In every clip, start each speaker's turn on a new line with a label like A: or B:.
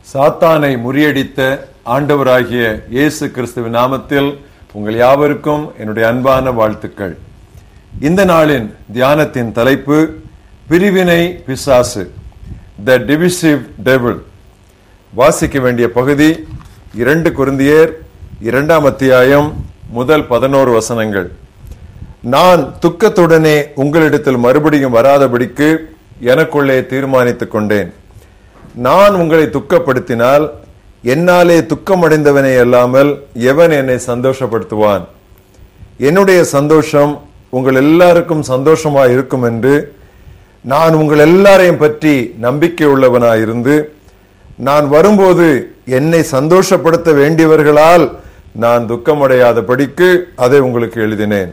A: சாத்தானை முறியடித்த ஆண்டவராகிய இயேசு கிறிஸ்துவின் நாமத்தில் உங்கள் யாவருக்கும் என்னுடைய அன்பான வாழ்த்துக்கள் இந்த நாளின் தியானத்தின் தலைப்பு பிரிவினை பிசாசு த டிவிசிவ் டெபிள் வாசிக்க வேண்டிய பகுதி இரண்டு குருந்தியர் இரண்டாம் அத்தியாயம் முதல் பதினோரு வசனங்கள் நான் துக்கத்துடனே உங்களிடத்தில் மறுபடியும் வராதபடிக்கு எனக்குள்ளே தீர்மானித்துக் கொண்டேன் நான் உங்களை துக்கப்படுத்தினால் என்னாலே துக்கமடைந்தவனே அல்லாமல் எவன் என்னை சந்தோஷப்படுத்துவான் என்னுடைய சந்தோஷம் உங்கள் எல்லாருக்கும் சந்தோஷமா இருக்கும் என்று நான் உங்கள் எல்லாரையும் பற்றி நம்பிக்கை உள்ளவனாயிருந்து நான் வரும்போது என்னை சந்தோஷப்படுத்த வேண்டியவர்களால் நான் துக்கமடையாதபடிக்கு அதை உங்களுக்கு எழுதினேன்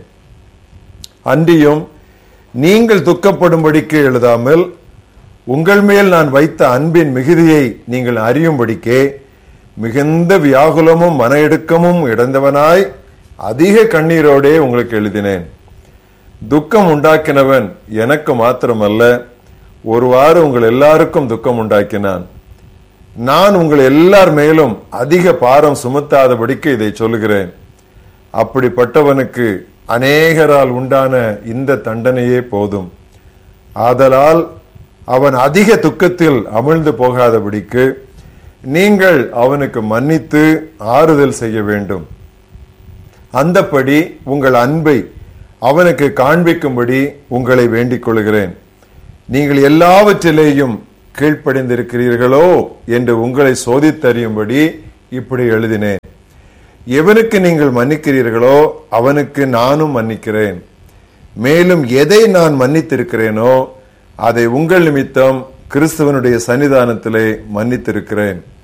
A: அன்றியும் நீங்கள் துக்கப்படும்படிக்கு எழுதாமல் உங்கள் மேல் நான் வைத்த அன்பின் மிகுதியை நீங்கள் அறியும்படிக்கே மிகுந்த வியாகுலமும் மன இடுக்கமும் இடந்தவனாய் அதிக கண்ணீரோடே உங்களுக்கு எழுதினேன் துக்கம் உண்டாக்கினவன் எனக்கு மாத்திரமல்ல ஒருவாறு உங்கள் எல்லாருக்கும் துக்கம் உண்டாக்கினான் நான் உங்கள் எல்லார் மேலும் அதிக பாரம் சுமத்தாதபடிக்கு இதை சொல்லுகிறேன் அப்படிப்பட்டவனுக்கு அநேகரால் உண்டான இந்த தண்டனையே போதும் ஆதலால் அவன் அதிக துக்கத்தில் அமிழ்ந்து போகாதபடிக்கு நீங்கள் அவனுக்கு மன்னித்து ஆறுதல் செய்ய வேண்டும் அந்தப்படி உங்கள் அன்பை அவனுக்கு காண்பிக்கும்படி உங்களை வேண்டிக் கொள்கிறேன் நீங்கள் எல்லாவற்றிலேயும் கீழ்ப்படிந்திருக்கிறீர்களோ என்று உங்களை சோதித்தறியும்படி இப்படி எழுதினேன் எவனுக்கு நீங்கள் மன்னிக்கிறீர்களோ அவனுக்கு நானும் மன்னிக்கிறேன் மேலும் எதை நான் மன்னித்திருக்கிறேனோ அதை உங்கள் நிமித்தம் கிறிஸ்துவனுடைய சன்னிதானத்திலே மன்னித்திருக்கிறேன்